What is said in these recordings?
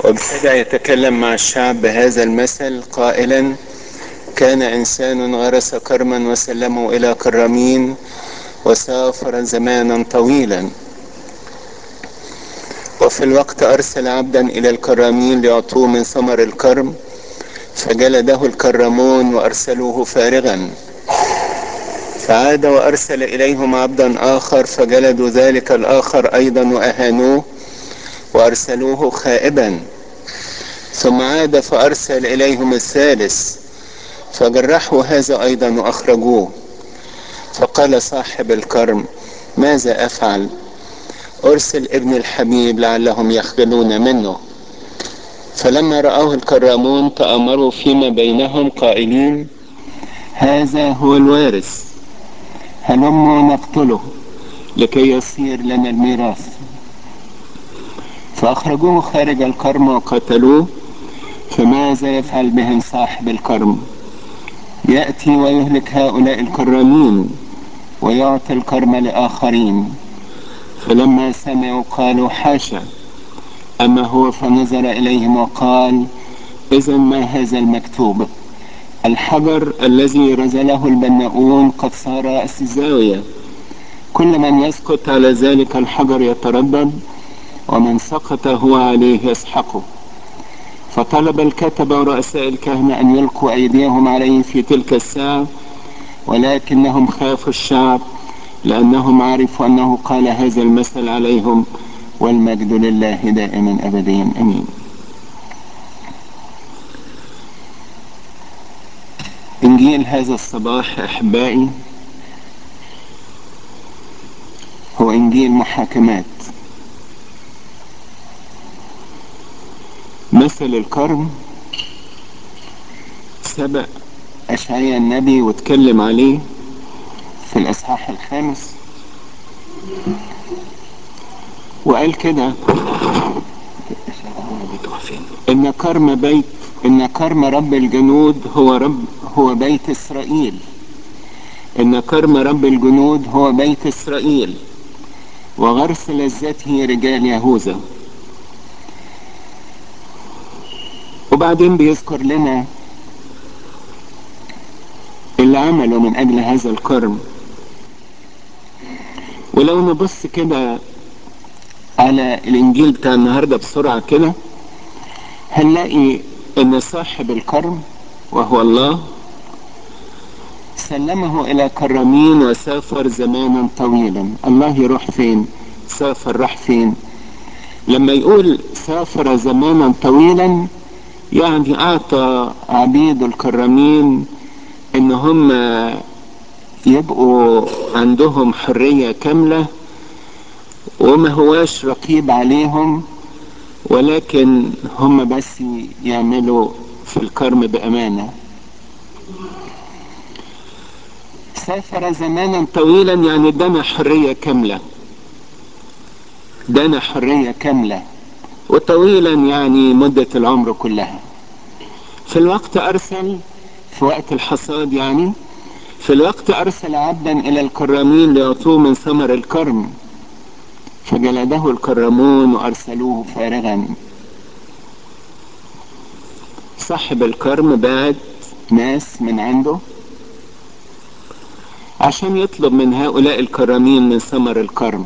وابتدى يتكلم مع الشعب بهذا المثل قائلا كان إنسان غرس كرما وسلمه إلى كرامين وسافر زمانا طويلا وفي الوقت أرسل عبدا إلى الكرامين ليعطوه من ثمر الكرم فجلده الكرمون وأرسلوه فارغا فعاد وأرسل إليهم عبدا آخر فجلدوا ذلك الآخر أيضا وأهانوه وأرسلوه خائبا ثم عاد فأرسل إليهم الثالث فجرحوا هذا أيضا وأخرجوه فقال صاحب الكرم ماذا أفعل أرسل ابن الحبيب لعلهم يخجلون منه فلما رآه الكرامون تأمروا فيما بينهم قائلين هذا هو الوارث هلموا نقتله لكي يصير لنا الميراث فأخرجوه خارج الكرم وقتلوه فماذا يفعل بهم صاحب الكرم يأتي ويهلك هؤلاء الكرامين ويعطي الكرم لآخرين فلما سمعوا قالوا حاشا أما هو فنظر إليهم وقال إذا ما هذا المكتوب الحجر الذي رزله البناؤون قد صار رأس الزاوية كل من يسقط على ذلك الحجر يتردد ومن سقط هو عليه يسحقه فطلب الكتبة ورؤساء الكهنة أن يلقوا أيديهم عليه في تلك الساعة ولكنهم خافوا الشعب لأنهم عرفوا أنه قال هذا المثل عليهم والمجد لله دائما أبديا أمين إنجيل هذا الصباح أحبائي هو إنجيل محاكمات مثل الكرم سبق أشعيا النبي واتكلم عليه في الإصحاح الخامس وقال كده إن كرم بيت إن كرم رب الجنود هو رب هو بيت إسرائيل إن كرم رب الجنود هو بيت إسرائيل وغرس لذته رجال يهوذا وبعدين بيذكر لنا اللي عمله من أجل هذا الكرم ولو نبص كده على الإنجيل بتاع النهاردة بسرعة كده هنلاقي إن صاحب الكرم وهو الله سلمه إلى كرامين وسافر زمانا طويلا الله يروح فين سافر راح فين لما يقول سافر زمانا طويلا يعني أعطى عبيد الكرامين إن هم يبقوا عندهم حرية كاملة وما هواش رقيب عليهم ولكن هم بس يعملوا في الكرم بأمانة سافر زمانا طويلا يعني ادانا حرية كاملة ادانا حرية كاملة وطويلا يعني مدة العمر كلها في الوقت أرسل في وقت الحصاد يعني في الوقت أرسل عبدا إلى الكرامين ليعطوه من ثمر الكرم فجلده الكرمون وأرسلوه فارغا صاحب الكرم بعت ناس من عنده عشان يطلب من هؤلاء الكرامين من ثمر الكرم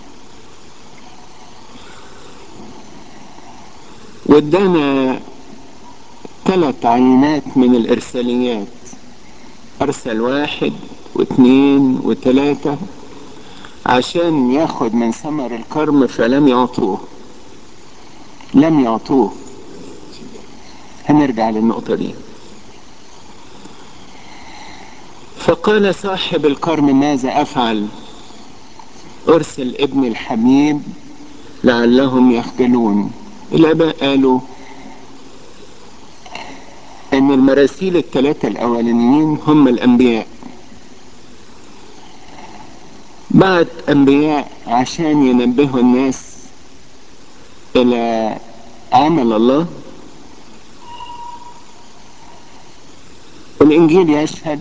وادانا ثلاث عينات من الإرساليات أرسل واحد واثنين وثلاثة عشان ياخد من ثمر الكرم فلم يعطوه لم يعطوه هنرجع للنقطة دي فقال صاحب الكرم ماذا أفعل أرسل ابن الحبيب لعلهم يخجلون الآباء قالوا ان المراسيل الثلاثة الاولانيين هم الانبياء بعت انبياء عشان ينبهوا الناس الى عمل الله الانجيل يشهد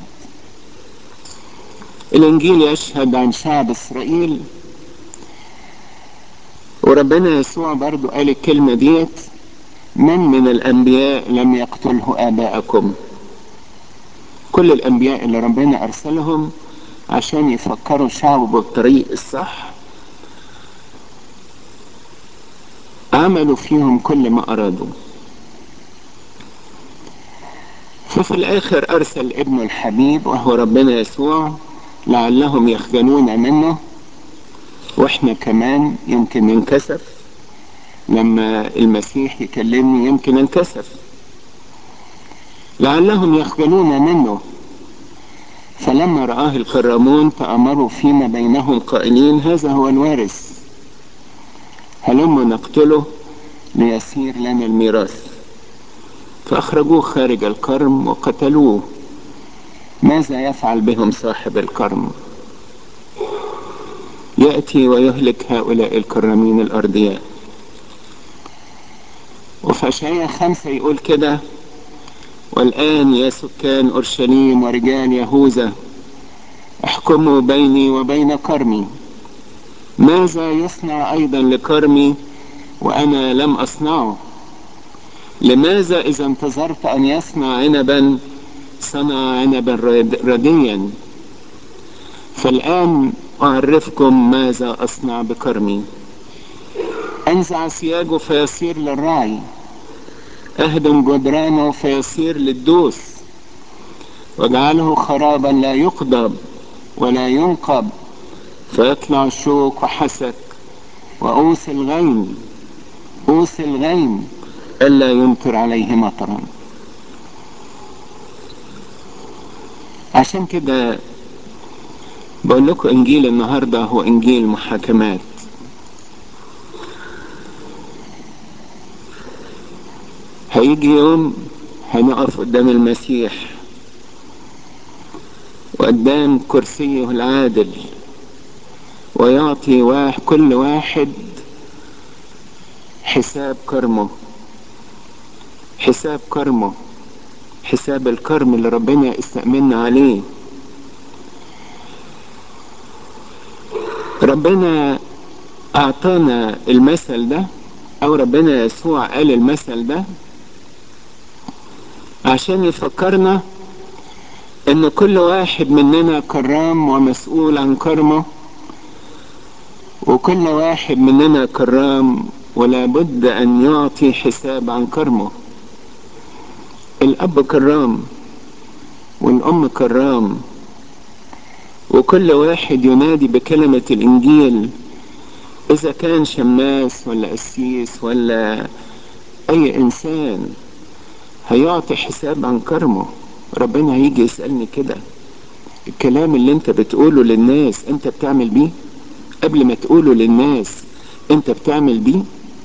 الانجيل يشهد عن شعب اسرائيل وربنا يسوع برضو قال الكلمة ديت من من الأنبياء لم يقتله آباءكم كل الأنبياء اللي ربنا أرسلهم عشان يفكروا شعبه بالطريق الصح عملوا فيهم كل ما أرادوا ففي الآخر أرسل ابنه الحبيب وهو ربنا يسوع لعلهم يخجلون منه واحنا كمان يمكن ننكسف لما المسيح يكلمني يمكن انكسف لعلهم يخجلون منه فلما رآه الكرامون تأمروا فيما بينهم قائلين هذا هو الوارث هلم نقتله ليسير لنا الميراث فأخرجوه خارج الكرم وقتلوه ماذا يفعل بهم صاحب الكرم يأتي ويهلك هؤلاء الكرامين الأرضياء وفي أشعياء خمسة يقول كده والآن يا سكان أورشليم ورجال يهوذا احكموا بيني وبين كرمي ماذا يصنع أيضا لكرمي وأنا لم أصنعه لماذا إذا انتظرت أن يصنع عنبا صنع عنبا رديا فالآن أعرفكم ماذا أصنع بكرمي أنزع سياجه فيصير للرعي أهدم جدرانه فيصير للدوس واجعله خرابا لا يقضب ولا ينقب فيطلع الشوك وحسك وأوس الغيم أوس الغيم ألا يمطر عليه مطرا عشان كده بقول لكم إنجيل النهاردة هو إنجيل محاكمات هيجي يوم هنقف قدام المسيح وقدام كرسيه العادل ويعطي واحد كل واحد حساب كرمه حساب كرمه حساب الكرم اللي ربنا استأمنا عليه ربنا أعطانا المثل ده أو ربنا يسوع قال المثل ده عشان يفكرنا ان كل واحد مننا كرام ومسؤول عن كرمه وكل واحد مننا كرام ولا بد ان يعطي حساب عن كرمه الاب كرام والام كرام وكل واحد ينادي بكلمة الانجيل اذا كان شماس ولا قسيس ولا اي انسان هيعطي حساب عن كرمه ربنا هيجي يسألني كده الكلام اللي انت بتقوله للناس انت بتعمل بيه قبل ما تقوله للناس انت بتعمل بيه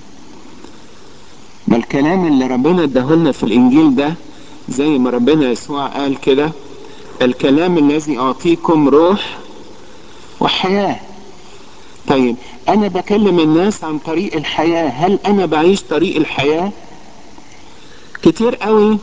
ما الكلام اللي ربنا اداهولنا في الانجيل ده زي ما ربنا يسوع قال كده الكلام الذي اعطيكم روح وحياة طيب انا بكلم الناس عن طريق الحياة هل انا بعيش طريق الحياة كتير قوي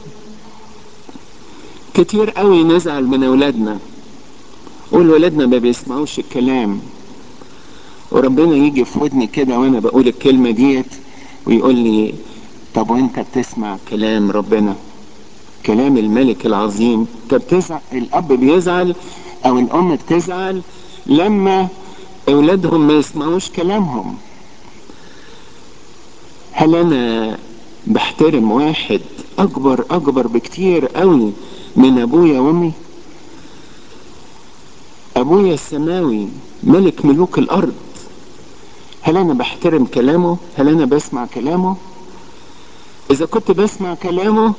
كتير قوي نزعل من اولادنا قول ولادنا ما بيسمعوش الكلام وربنا يجي في ودني كده وانا بقول الكلمة ديت ويقول لي طب وانت بتسمع كلام ربنا كلام الملك العظيم انت بتزعل الاب بيزعل او الام بتزعل لما اولادهم ما يسمعوش كلامهم هل انا بحترم واحد اكبر اكبر بكتير قوي من ابويا وامي ابويا السماوي ملك ملوك الارض هل انا بحترم كلامه هل انا بسمع كلامه اذا كنت بسمع كلامه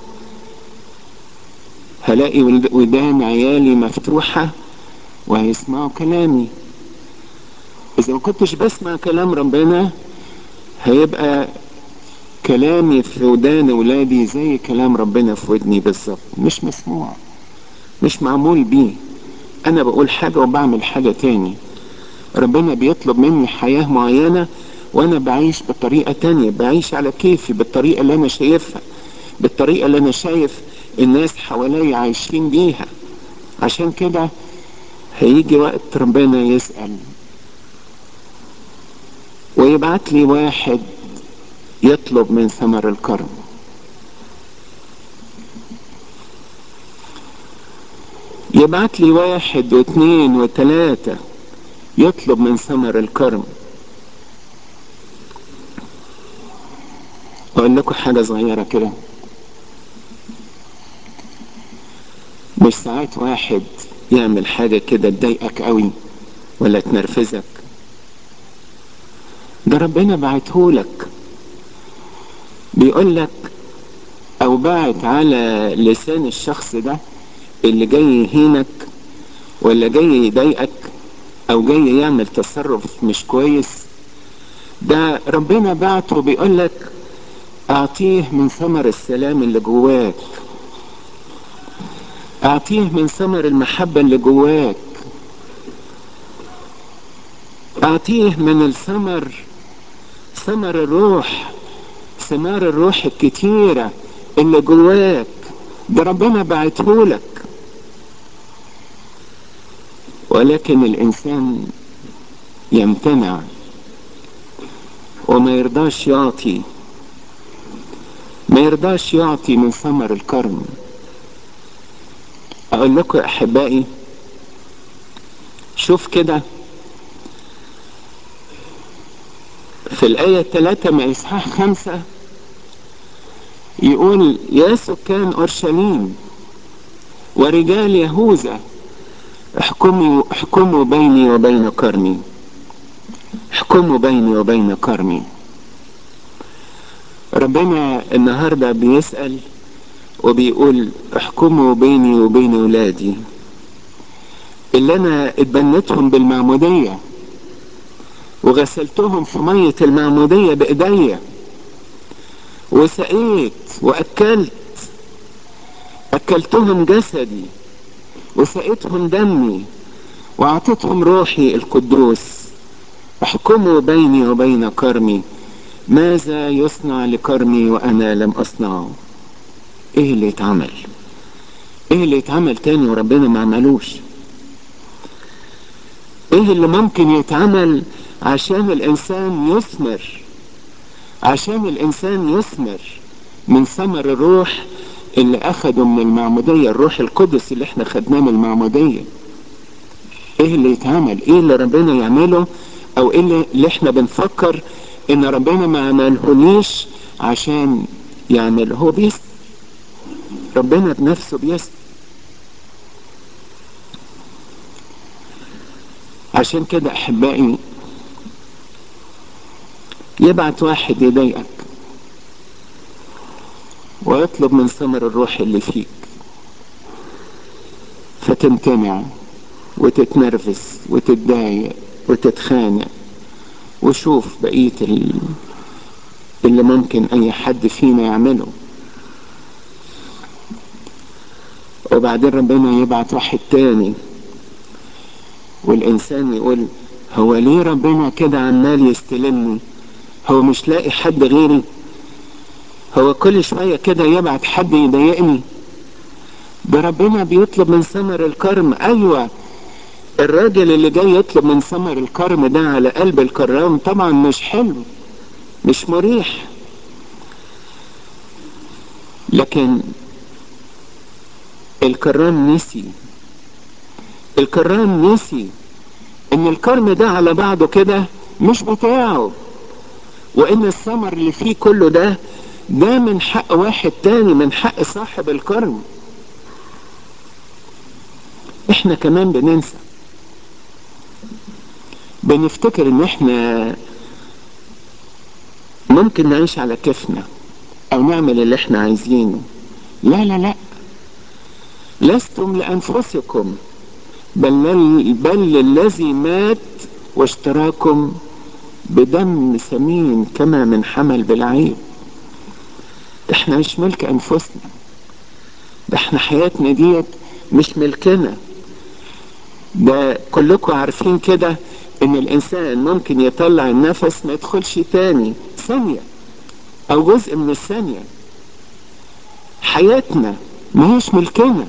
هلاقي ودان عيالي مفتوحة وهيسمعوا كلامي اذا ما كنتش بسمع كلام ربنا هيبقى كلامي في ودان ولادي زي كلام ربنا في ودني بالظبط مش مسموع مش معمول بيه انا بقول حاجة وبعمل حاجة تاني ربنا بيطلب مني حياة معينة وانا بعيش بطريقة تانية بعيش على كيفي بالطريقة اللي انا شايفها بالطريقة اللي انا شايف الناس حواليا عايشين بيها عشان كده هيجي وقت ربنا يسأل ويبعت لي واحد يطلب من ثمر الكرم يبعت لي واحد واثنين وثلاثة يطلب من ثمر الكرم اقول لكم حاجة صغيرة كده مش ساعات واحد يعمل حاجة كده تضايقك قوي ولا تنرفزك ده ربنا بعتهولك بيقول لك او بعت على لسان الشخص ده اللي جاي يهينك ولا جاي يضايقك او جاي يعمل تصرف مش كويس ده ربنا بعته بيقول لك اعطيه من ثمر السلام اللي جواك اعطيه من ثمر المحبة اللي جواك اعطيه من الثمر ثمر الروح ثمار الروح الكتيرة اللي جواك ده ربنا بعتهولك ولكن الانسان يمتنع وما يرضاش يعطي ما يرضاش يعطي من ثمر الكرم اقول لكم يا احبائي شوف كده في الآية الثلاثة من إصحاح خمسة يقول يا سكان أورشليم ورجال يهوذا احكموا احكموا بيني وبين كرمي احكموا بيني وبين كرمي ربنا النهارده بيسأل وبيقول احكموا بيني وبين ولادي اللي انا اتبنتهم بالمعمودية وغسلتهم في مية المعمودية بايديا وسقيت واكلت اكلتهم جسدي وسقيتهم دمي واعطيتهم روحي القدوس احكموا بيني وبين كرمي ماذا يصنع لكرمي وانا لم اصنعه ايه اللي يتعمل ايه اللي يتعمل تاني وربنا ما عملوش ايه اللي ممكن يتعمل عشان الانسان يثمر عشان الانسان يثمر من ثمر الروح اللي اخده من المعمودية الروح القدس اللي احنا خدناه من المعمودية ايه اللي يتعمل ايه اللي ربنا يعمله او ايه اللي, اللي احنا بنفكر ان ربنا ما عملهوليش عشان يعمل هو بيسأل ربنا بنفسه بيسأل عشان كده احبائي يبعت واحد يضايقك ويطلب من ثمر الروح اللي فيك فتمتنع وتتنرفز وتتضايق وتتخانق وشوف بقية اللي ممكن اي حد فينا يعمله وبعدين ربنا يبعت واحد تاني والانسان يقول هو ليه ربنا كده عمال يستلمني هو مش لاقي حد غيري هو كل شوية كده يبعت حد يضايقني ده ربنا بيطلب من ثمر الكرم ايوه الراجل اللي جاي يطلب من ثمر الكرم ده على قلب الكرام طبعا مش حلو مش مريح لكن الكرام نسي الكرام نسي ان الكرم ده على بعضه كده مش بتاعه وان الثمر اللي فيه كله ده ده من حق واحد تاني من حق صاحب الكرم احنا كمان بننسى بنفتكر ان احنا ممكن نعيش على كيفنا او نعمل اللي احنا عايزينه لا لا لا لستم لانفسكم بل بل الذي مات واشتراكم بدم ثمين كما من حمل بالعيب احنا مش ملك انفسنا ده احنا حياتنا ديت مش ملكنا ده كلكم عارفين كده ان الانسان ممكن يطلع النفس ما يدخلش تاني ثانية او جزء من الثانية حياتنا ما هيش ملكنا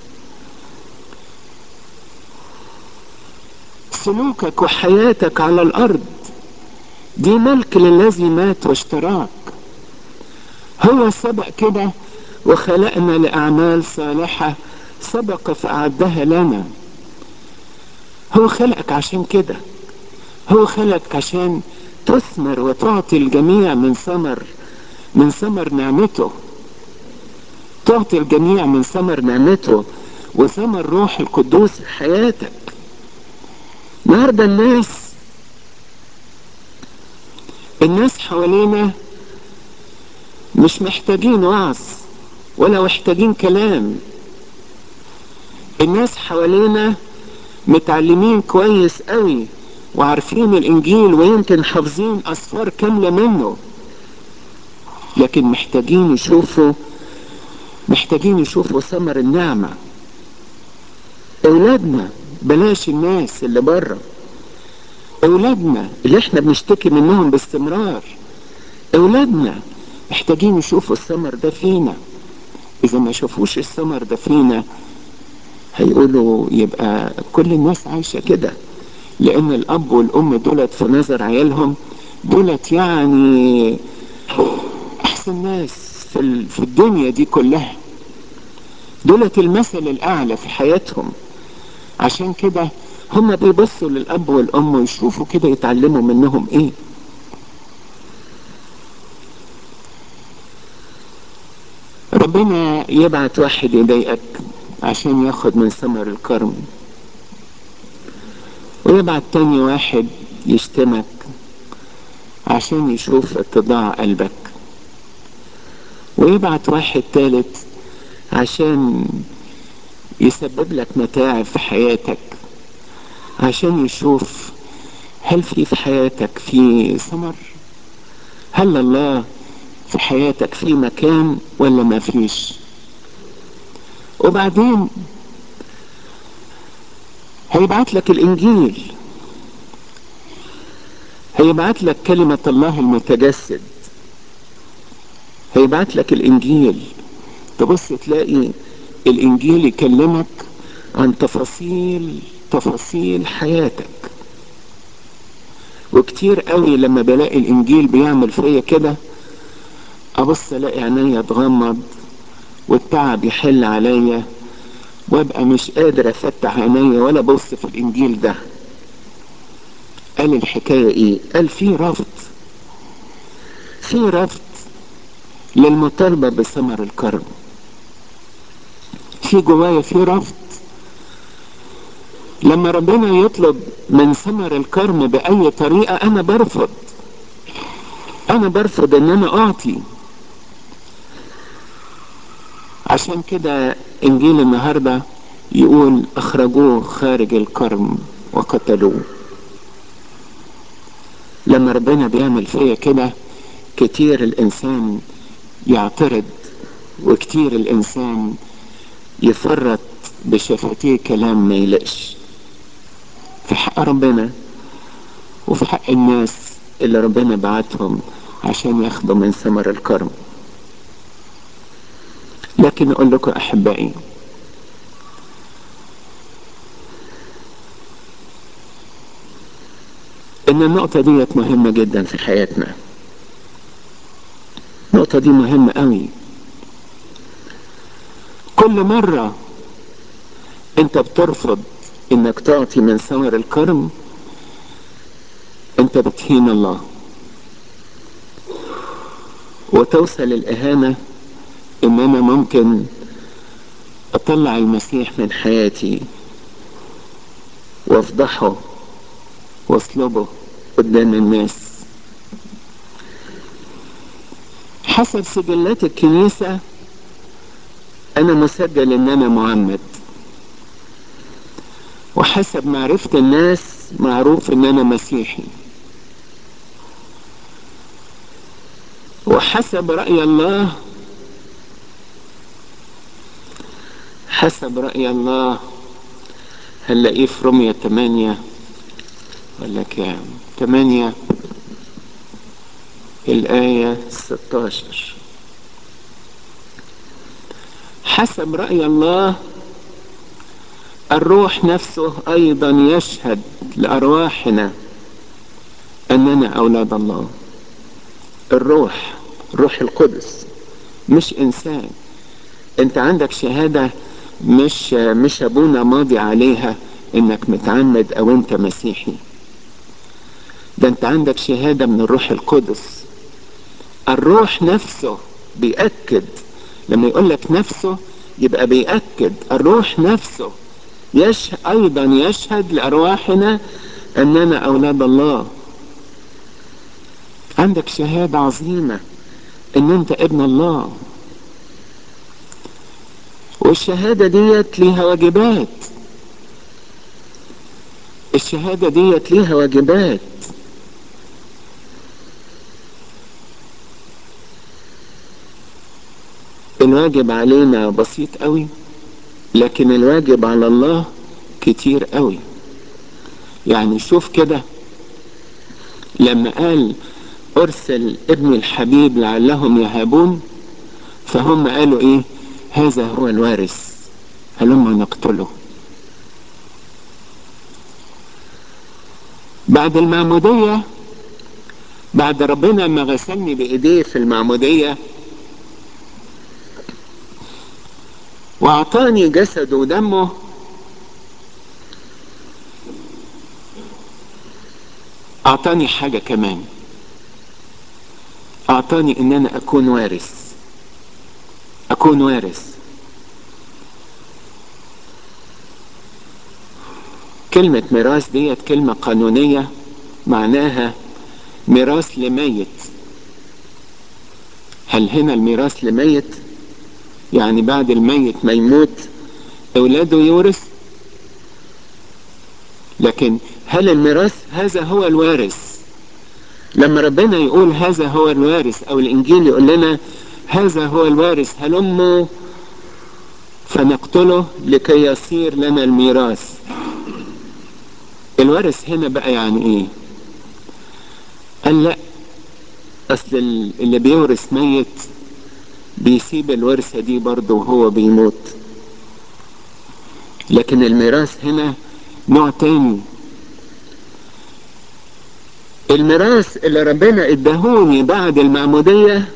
سلوكك وحياتك على الارض دي ملك للذي مات واشتراك هو سبق كده وخلقنا لأعمال صالحة سبق فأعدها لنا هو خلقك عشان كده هو خلقك عشان تثمر وتعطي الجميع من ثمر من ثمر نعمته تعطي الجميع من ثمر نعمته وثمر روح القدوس في حياتك النهارده الناس الناس حوالينا مش محتاجين وعظ ولا محتاجين كلام الناس حوالينا متعلمين كويس قوي وعارفين الانجيل ويمكن حافظين اسفار كامله منه لكن محتاجين يشوفوا محتاجين يشوفوا ثمر النعمه اولادنا بلاش الناس اللي بره اولادنا اللي احنا بنشتكي منهم باستمرار اولادنا محتاجين يشوفوا الثمر ده فينا اذا ما شافوش الثمر ده فينا هيقولوا يبقى كل الناس عايشة كده لان الاب والام دولت في نظر عيالهم دولت يعني احسن ناس في, في الدنيا دي كلها دولت المثل الاعلى في حياتهم عشان كده هم بيبصوا للاب والام ويشوفوا كده يتعلموا منهم ايه ربنا يبعت واحد يضايقك عشان ياخد من ثمر الكرم ويبعت تاني واحد يشتمك عشان يشوف اتضاع قلبك ويبعت واحد تالت عشان يسبب لك متاعب في حياتك عشان يشوف هل في في حياتك في ثمر هل الله في حياتك في مكان ولا ما فيش وبعدين هيبعت لك الانجيل هيبعت لك كلمة الله المتجسد هيبعت لك الانجيل تبص تلاقي الانجيل يكلمك عن تفاصيل تفاصيل حياتك وكتير قوي لما بلاقي الانجيل بيعمل فيا كده ابص الاقي عينيا تغمض والتعب يحل عليا وابقى مش قادر افتح عينيا ولا ابص في الانجيل ده قال الحكايه ايه قال في رفض في رفض للمطالبه بثمر الكرم في جوايا في رفض لما ربنا يطلب من ثمر الكرم باي طريقه انا برفض انا برفض ان انا اعطي عشان كده انجيل النهارده يقول اخرجوه خارج الكرم وقتلوه لما ربنا بيعمل فيا كده كتير الانسان يعترض وكتير الانسان يفرط بشفتيه كلام ما يلقش في حق ربنا وفي حق الناس اللي ربنا بعتهم عشان ياخدوا من ثمر الكرم لكن اقول لكم احبائي ان النقطة ديت مهمة جدا في حياتنا النقطة دي مهمة قوي كل مرة انت بترفض انك تعطي من ثمر الكرم انت بتهين الله وتوصل الاهانة ان انا ممكن اطلع المسيح من حياتي وافضحه واصلبه قدام الناس حسب سجلات الكنيسة انا مسجل ان انا معمد وحسب معرفة الناس معروف ان انا مسيحي وحسب رأي الله حسب رأي الله هنلاقيه في رمية تمانية ولا كام تمانية الآية ستاشر حسب رأي الله الروح نفسه أيضا يشهد لأرواحنا أننا أولاد الله الروح الروح القدس مش إنسان أنت عندك شهادة مش مش ابونا ماضي عليها انك متعمد او انت مسيحي ده انت عندك شهادة من الروح القدس الروح نفسه بيأكد لما يقول لك نفسه يبقى بيأكد الروح نفسه يش ايضا يشهد لارواحنا اننا اولاد الله عندك شهادة عظيمة ان انت ابن الله والشهادة ديت ليها واجبات الشهادة ديت ليها واجبات الواجب علينا بسيط قوي لكن الواجب على الله كتير قوي يعني شوف كده لما قال ارسل ابن الحبيب لعلهم يهابون فهم قالوا ايه هذا هو الوارث هلما نقتله بعد المعمودية بعد ربنا ما غسلني بايديه في المعمودية واعطاني جسده ودمه اعطاني حاجة كمان اعطاني ان انا اكون وارث اكون وارث كلمة ميراث ديت كلمة قانونية معناها ميراث لميت هل هنا الميراث لميت يعني بعد الميت ما يموت اولاده يورث لكن هل الميراث هذا هو الوارث لما ربنا يقول هذا هو الوارث او الانجيل يقول لنا هذا هو الوارث هلموا فنقتله لكي يصير لنا الميراث الوارث هنا بقى يعني ايه قال لا اصل اللي بيورث ميت بيسيب الورثة دي برضه وهو بيموت لكن الميراث هنا نوع تاني الميراث اللي ربنا اداهوني بعد المعمودية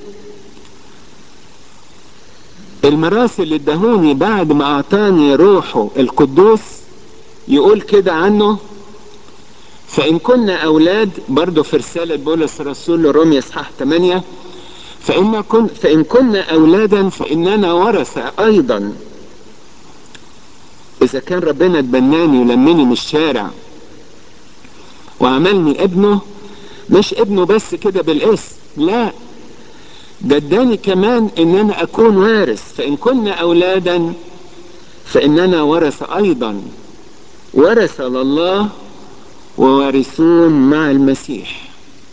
الميراث اللي اداهوني بعد ما اعطاني روحه القدوس يقول كده عنه فإن كنا أولاد برضه في رسالة بولس الرسول لروميا إصحاح 8 فإن, كن فإن كنا أولادا فإننا ورثة أيضا إذا كان ربنا تبناني ولمني من الشارع وعملني ابنه مش ابنه بس كده بالاسم لا ده اداني كمان ان انا اكون وارث فان كنا اولادا فاننا ورث ايضا ورث لله ووارثون مع المسيح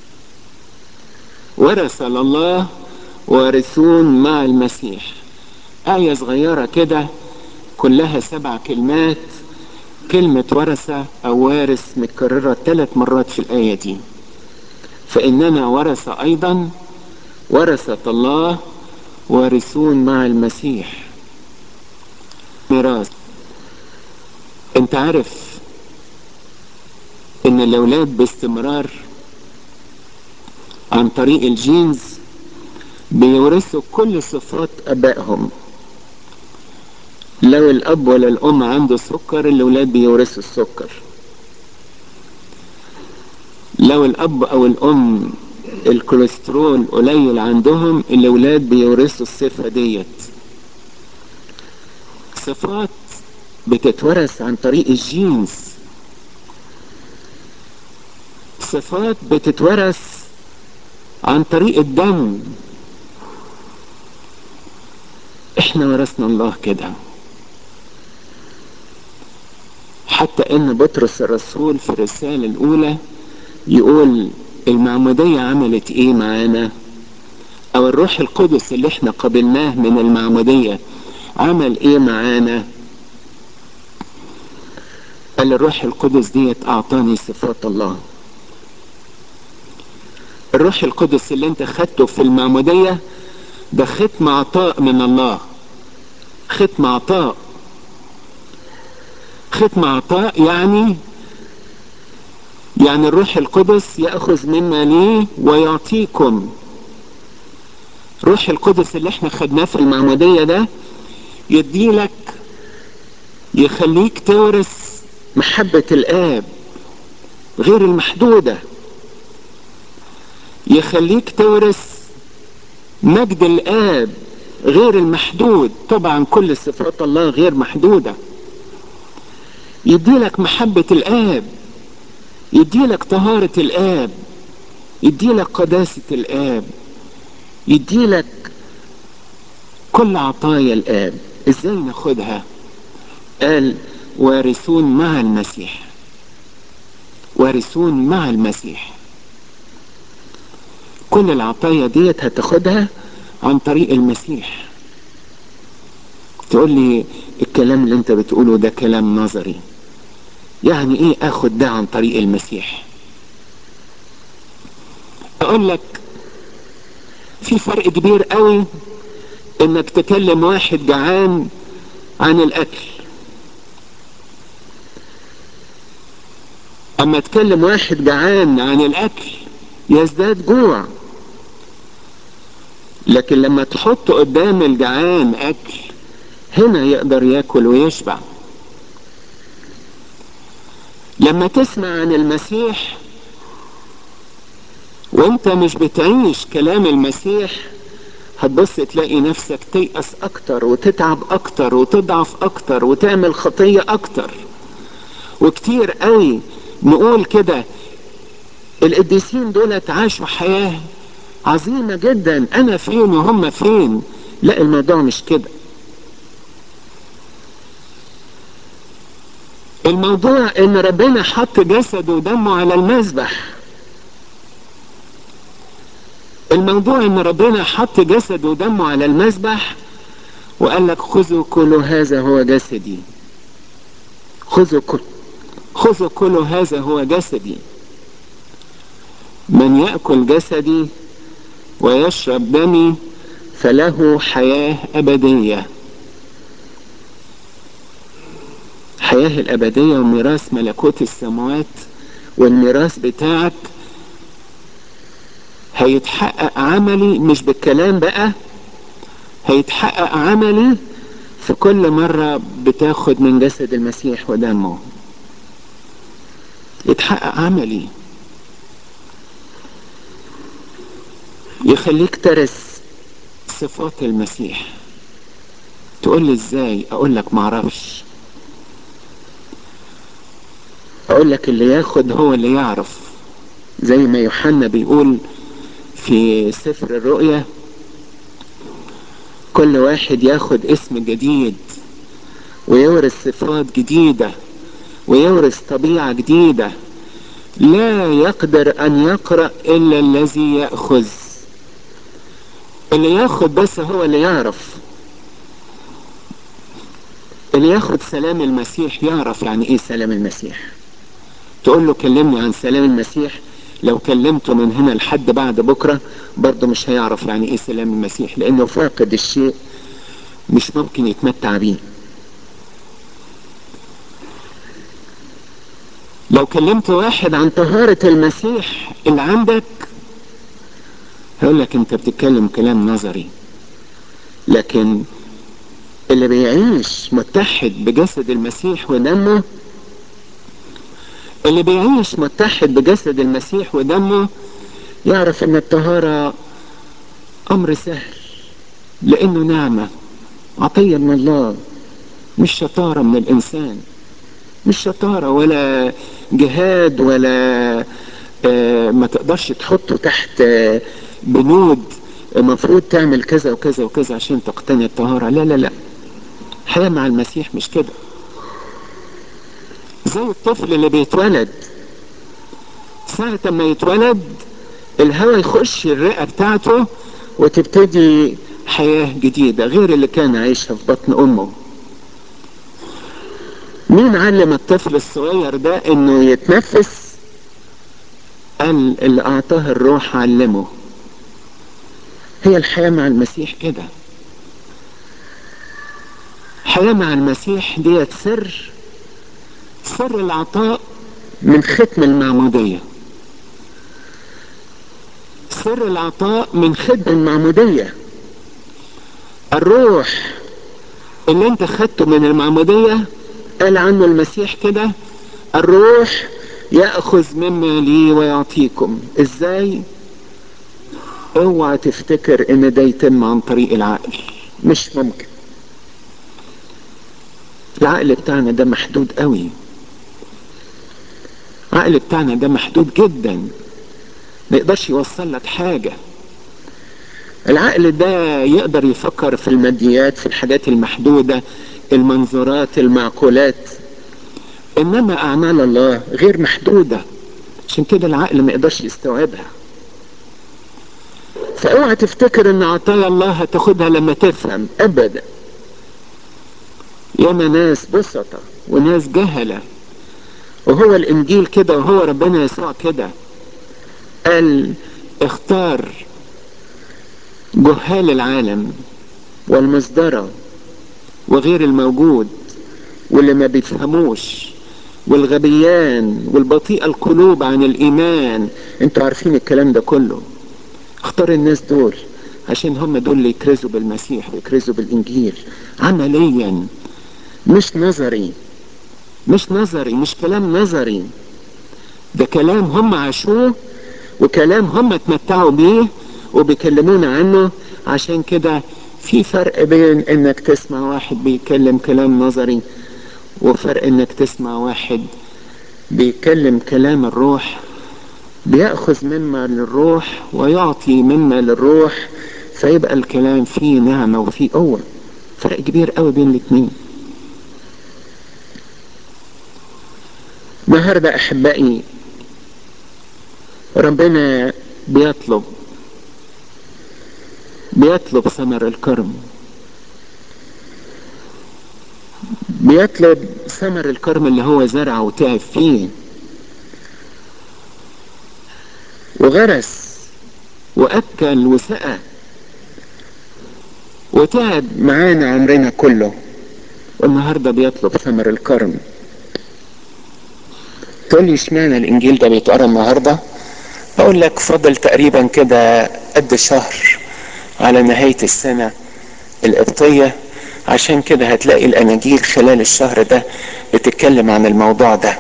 ورث لله وارثون مع المسيح آية صغيرة كده كلها سبع كلمات كلمة ورثة أو وارث متكررة ثلاث مرات في الآية دي فإننا ورث أيضا ورثة الله وارثون مع المسيح ميراث انت عارف ان الاولاد باستمرار عن طريق الجينز بيورثوا كل صفات ابائهم لو الاب ولا الام عنده سكر الاولاد بيورثوا السكر لو الاب او الام الكوليسترول قليل عندهم الاولاد بيورثوا الصفه ديت صفات بتتورث عن طريق الجينز صفات بتتورث عن طريق الدم احنا ورثنا الله كده حتى ان بطرس الرسول في الرسالة الاولى يقول المعمودية عملت ايه معانا او الروح القدس اللي احنا قبلناه من المعمودية عمل ايه معانا قال الروح القدس ديت اعطاني صفات الله الروح القدس اللي انت خدته في المعمودية ده ختم عطاء من الله ختم عطاء ختم عطاء يعني يعني الروح القدس يأخذ مما ليه ويعطيكم روح القدس اللي احنا خدناه في المعمودية ده يديلك يخليك تورث محبة الآب غير المحدودة يخليك تورث مجد الآب غير المحدود طبعا كل صفات الله غير محدودة يديلك محبة الآب يديلك طهارة الآب يديلك قداسة الآب يديلك كل عطايا الآب ازاي ناخدها قال وارثون مع المسيح وارثون مع المسيح كل العطايا ديت هتاخدها عن طريق المسيح تقول لي الكلام اللي انت بتقوله ده كلام نظري يعني ايه اخد ده عن طريق المسيح اقول لك في فرق كبير قوي انك تكلم واحد جعان عن الاكل اما تكلم واحد جعان عن الاكل يزداد جوع لكن لما تحط قدام الجعان اكل هنا يقدر ياكل ويشبع لما تسمع عن المسيح وانت مش بتعيش كلام المسيح هتبص تلاقي نفسك تيأس اكتر وتتعب اكتر وتضعف اكتر وتعمل خطية اكتر وكتير قوي نقول كده القديسين دولت عاشوا حياة عظيمة جدا انا فين وهم فين لا الموضوع مش كده الموضوع ان ربنا حط جسده ودمه على المذبح الموضوع ان ربنا حط جسده ودمه على المذبح وقال لك خذوا كل هذا هو جسدي خذوا كل خذوا كل هذا هو جسدي من يأكل جسدي ويشرب دمي فله حياة أبدية الحياة الأبدية وميراث ملكوت السماوات والميراث بتاعك هيتحقق عملي مش بالكلام بقى هيتحقق عملي في كل مرة بتاخد من جسد المسيح ودمه يتحقق عملي يخليك ترس صفات المسيح تقول لي ازاي اقول لك معرفش اقول لك اللي ياخد هو اللي يعرف زي ما يوحنا بيقول في سفر الرؤيا كل واحد ياخد اسم جديد ويورث صفات جديدة ويورث طبيعة جديدة لا يقدر ان يقرأ الا الذي يأخذ اللي ياخد بس هو اللي يعرف اللي ياخد سلام المسيح يعرف يعني ايه سلام المسيح تقول له كلمني عن سلام المسيح لو كلمته من هنا لحد بعد بكرة برضه مش هيعرف يعني ايه سلام المسيح لانه فاقد الشيء مش ممكن يتمتع بيه لو كلمت واحد عن طهارة المسيح اللي عندك هيقول لك انت بتتكلم كلام نظري لكن اللي بيعيش متحد بجسد المسيح ودمه اللي بيعيش متحد بجسد المسيح ودمه يعرف ان الطهارة امر سهل لانه نعمة عطية من الله مش شطارة من الانسان مش شطارة ولا جهاد ولا آه ما تقدرش تحطه تحت آه بنود المفروض تعمل كذا وكذا وكذا عشان تقتني الطهارة لا لا لا حياة مع المسيح مش كده زي الطفل اللي بيتولد ساعة ما يتولد الهواء يخش الرئة بتاعته وتبتدي حياة جديدة غير اللي كان عايشها في بطن أمه مين علم الطفل الصغير ده انه يتنفس قال اللي اعطاه الروح علمه هي الحياة مع المسيح كده حياة مع المسيح ديت سر سر العطاء من ختم المعمودية سر العطاء من ختم المعمودية الروح اللي انت خدته من المعمودية قال عنه المسيح كده الروح يأخذ مما لي ويعطيكم ازاي اوعى تفتكر ان ده يتم عن طريق العقل مش ممكن العقل بتاعنا ده محدود قوي العقل بتاعنا ده محدود جدا ما يقدرش يوصل لك حاجة العقل ده يقدر يفكر في الماديات في الحاجات المحدودة المنظورات المعقولات انما اعمال الله غير محدودة عشان كده العقل ما يقدرش يستوعبها فاوعى تفتكر ان عطايا الله هتاخدها لما تفهم ابدا ياما ناس بسطة وناس جهلة وهو الانجيل كده وهو ربنا يسوع كده قال اختار جهال العالم والمصدرة وغير الموجود واللي ما بيفهموش والغبيان والبطيء القلوب عن الايمان انتوا عارفين الكلام ده كله اختار الناس دول عشان هم دول اللي يكرزوا بالمسيح ويكرزوا بالانجيل عمليا مش نظري مش نظري مش كلام نظري ده كلام هم عاشوه وكلام هم اتمتعوا بيه وبيكلمونا عنه عشان كده في فرق بين انك تسمع واحد بيتكلم كلام نظري وفرق انك تسمع واحد بيتكلم كلام الروح بيأخذ مما للروح ويعطي مما للروح فيبقى الكلام فيه نعمة وفيه قوة فرق كبير قوي بين الاتنين النهارده احبائي ربنا بيطلب بيطلب ثمر الكرم بيطلب ثمر الكرم اللي هو زرعه وتعب فيه وغرس واكل وسقى وتعب معانا عمرنا كله والنهارده بيطلب ثمر الكرم تقول لي اشمعنى الانجيل ده بيتقرا النهارده اقول لك فضل تقريبا كده قد شهر على نهايه السنه القبطيه عشان كده هتلاقي الاناجيل خلال الشهر ده بتتكلم عن الموضوع ده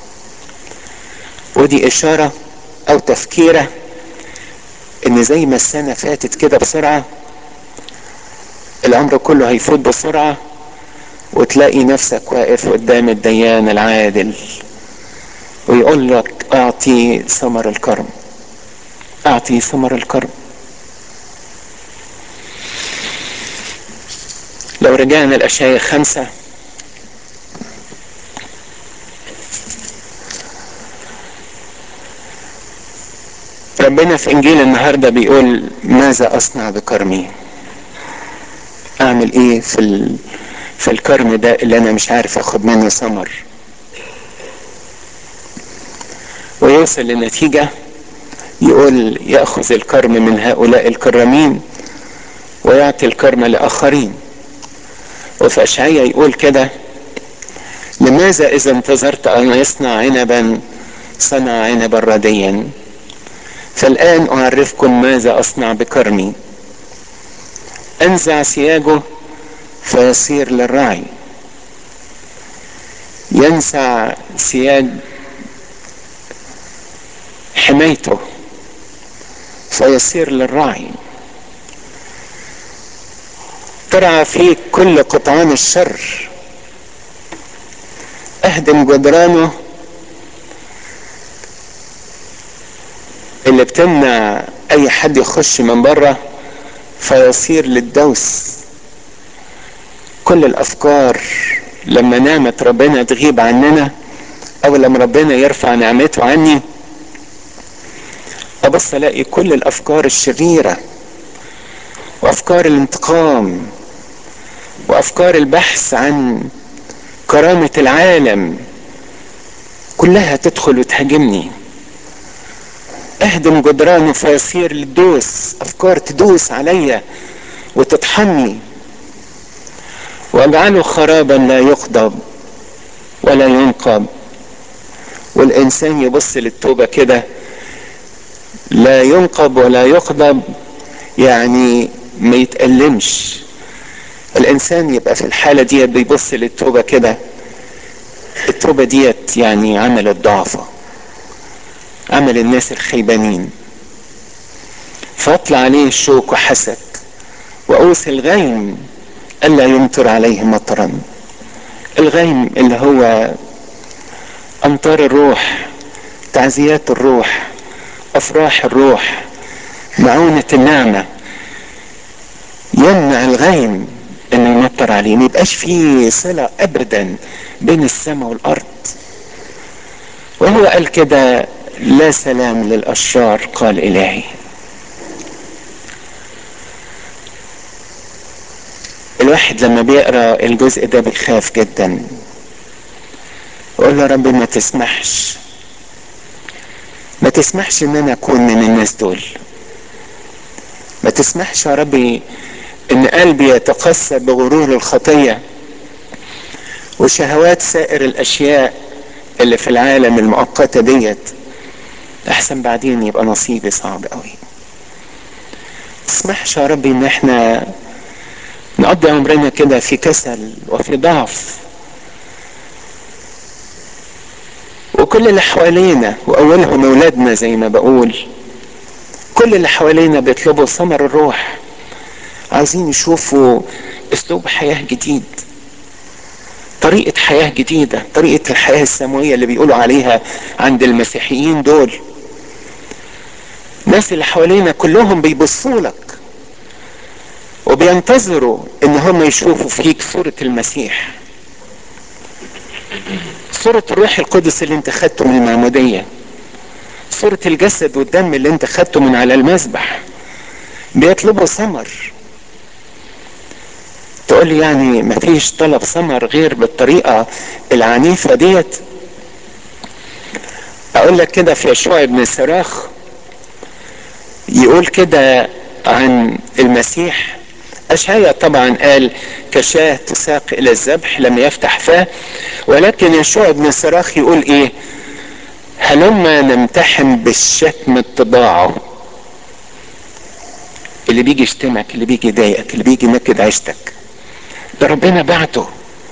ودي اشاره او تفكيره ان زي ما السنه فاتت كده بسرعه العمر كله هيفوت بسرعه وتلاقي نفسك واقف قدام الديان العادل ويقول لك اعطي ثمر الكرم اعطي ثمر الكرم لو رجعنا الاشياء خمسة ربنا في انجيل النهارده بيقول ماذا اصنع بكرمي اعمل ايه في ال... في الكرم ده اللي انا مش عارف اخد منه ثمر ويوصل لنتيجة يقول يأخذ الكرم من هؤلاء الكرمين ويعطي الكرم لآخرين وفي أشعية يقول كده لماذا إذا انتظرت أن يصنع عنبا صنع عنبا رديا فالآن أعرفكم ماذا أصنع بكرمي أنزع سياجه فيصير للرعي ينزع سياج حمايته فيصير للراعي ترعى فيه كل قطعان الشر اهدم جدرانه اللي بتمنع اي حد يخش من بره فيصير للدوس كل الافكار لما نعمة ربنا تغيب عننا او لما ربنا يرفع نعمته عني ابص الاقي كل الافكار الشريرة وافكار الانتقام وافكار البحث عن كرامة العالم كلها تدخل وتهاجمني اهدم جدرانه فيصير للدوس افكار تدوس عليا وتطحني واجعله خرابا لا يقضب ولا ينقب والانسان يبص للتوبة كده لا ينقب ولا يقضب يعني ما يتألمش الانسان يبقى في الحالة دي بيبص للتوبة كده الأتربة ديت يعني عمل الضعفة عمل الناس الخيبانين فاطلع عليه الشوك وحسد وأوس الغيم ألا يمطر عليه مطرا الغيم اللي هو أمطار الروح تعزيات الروح أفراح الروح معونة النعمة يمنع الغيم انه يمطر عليه ما يبقاش فيه صلة ابدا بين السماء والارض وهو قال كده لا سلام للاشرار قال الهي الواحد لما بيقرا الجزء ده بيخاف جدا يقول له ربي ما تسمحش ما تسمحش ان انا اكون من الناس دول ما تسمحش يا ربي ان قلبي يتقسى بغرور الخطية وشهوات سائر الاشياء اللي في العالم المؤقتة ديت احسن بعدين يبقى نصيبي صعب قوي تسمحش يا ربي ان احنا نقضي عمرنا كده في كسل وفي ضعف وكل اللي حوالينا واولهم اولادنا زي ما بقول كل اللي حوالينا بيطلبوا ثمر الروح عايزين يشوفوا اسلوب حياة جديد طريقة حياة جديدة طريقة الحياة السماوية اللي بيقولوا عليها عند المسيحيين دول الناس اللي حوالينا كلهم بيبصوا لك وبينتظروا ان هم يشوفوا فيك صورة المسيح صورة الروح القدس اللي انت خدته من المعمودية صورة الجسد والدم اللي انت خدته من على المذبح بيطلبوا ثمر تقول لي يعني مفيش طلب ثمر غير بالطريقة العنيفة ديت اقول لك كده في يشوع ابن الصراخ يقول كده عن المسيح أشعيا طبعا قال كشاة تساق إلى الذبح لم يفتح فاه ولكن يشوع ابن الصراخ يقول إيه هلما نمتحن بالشتم اتباعه اللي بيجي يشتمك اللي بيجي يضايقك اللي بيجي ينكد عيشتك ده ربنا بعته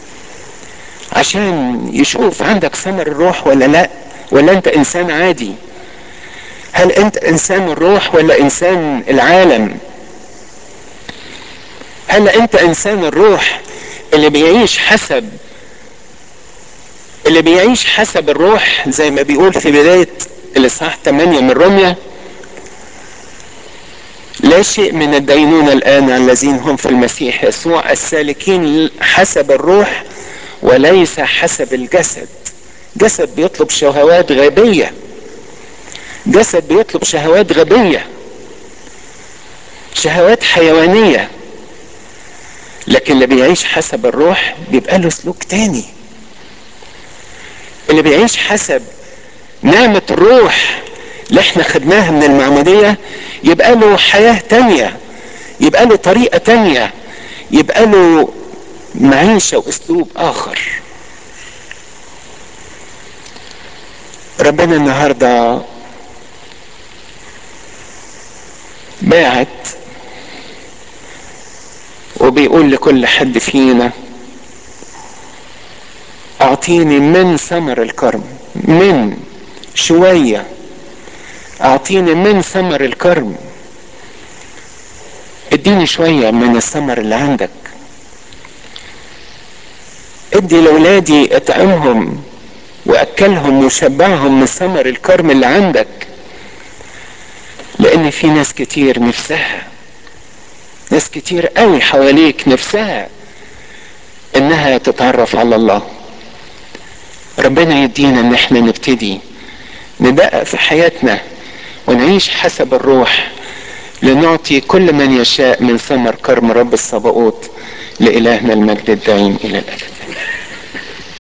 عشان يشوف عندك ثمر الروح ولا لا ولا انت انسان عادي هل انت انسان الروح ولا انسان العالم هل انت انسان الروح اللي بيعيش حسب اللي بيعيش حسب الروح زي ما بيقول في بداية الاصحاح 8 من روميا لا شيء من الدينونة الآن على الذين هم في المسيح يسوع السالكين حسب الروح وليس حسب الجسد جسد بيطلب شهوات غبية جسد بيطلب شهوات غبية شهوات حيوانية لكن اللي بيعيش حسب الروح بيبقى له سلوك تاني اللي بيعيش حسب نعمة الروح اللي احنا خدناها من المعمودية يبقى له حياة تانية يبقى له طريقة تانية يبقى له معيشة واسلوب اخر ربنا النهاردة باعت وبيقول لكل حد فينا اعطيني من ثمر الكرم من شوية اعطيني من ثمر الكرم اديني شوية من الثمر اللي عندك ادي لاولادي اطعمهم واكلهم وشبعهم من ثمر الكرم اللي عندك لان في ناس كتير نفسها ناس كتير قوي حواليك نفسها انها تتعرف على الله ربنا يدينا ان احنا نبتدي ندقق في حياتنا ونعيش حسب الروح لنعطي كل من يشاء من ثمر كرم رب الصباؤوت لإلهنا المجد الدائم إلى الأبد